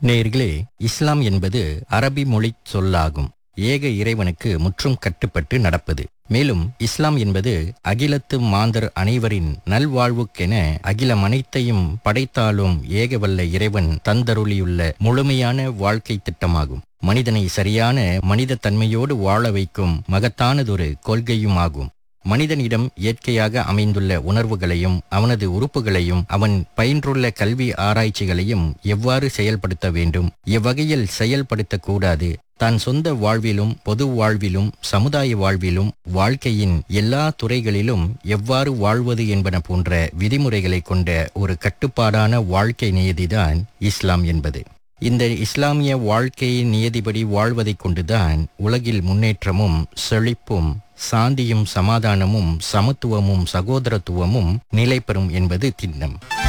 நேர்களே இஸ்லாம் என்பது அரபி மொழிச் சொல்லாகும் ஏக இறைவனுக்கு முற்றும் கட்டுப்பட்டு நடப்பது மேலும் இஸ்லாம் என்பது அகிலத்து மாந்தர் அனைவரின் நல்வாழ்வுக்கென அகிலம் அனைத்தையும் படைத்தாலும் ஏகவல்ல இறைவன் தந்தருளியுள்ள முழுமையான வாழ்க்கை திட்டமாகும் மனிதனை சரியான மனித தன்மையோடு வாழ வைக்கும் மகத்தானதொரு கொள்கையுமாகும் மனிதனிடம் இயற்கையாக அமைந்துள்ள உணர்வுகளையும் அவனது உறுப்புகளையும் அவன் பயின்றுள்ள கல்வி ஆராய்ச்சிகளையும் எவ்வாறு செயல்படுத்த வேண்டும் எவ்வகையில் செயல்படுத்தக்கூடாது தான் சொந்த வாழ்விலும் பொது வாழ்விலும் சமுதாய வாழ்விலும் வாழ்க்கையின் எல்லா துறைகளிலும் எவ்வாறு வாழ்வது என்பன போன்ற விதிமுறைகளை கொண்ட ஒரு கட்டுப்பாடான வாழ்க்கை நியதிதான் இஸ்லாம் என்பது இந்த இஸ்லாமிய வாழ்க்கையின் நியதிப்படி வாழ்வதைக் கொண்டுதான் உலகில் முன்னேற்றமும் செழிப்பும் சாந்தியும் சமாதானமும் சமத்துவமும் சகோதரத்துவமும் நிலை பெறும் என்பது திண்ணம்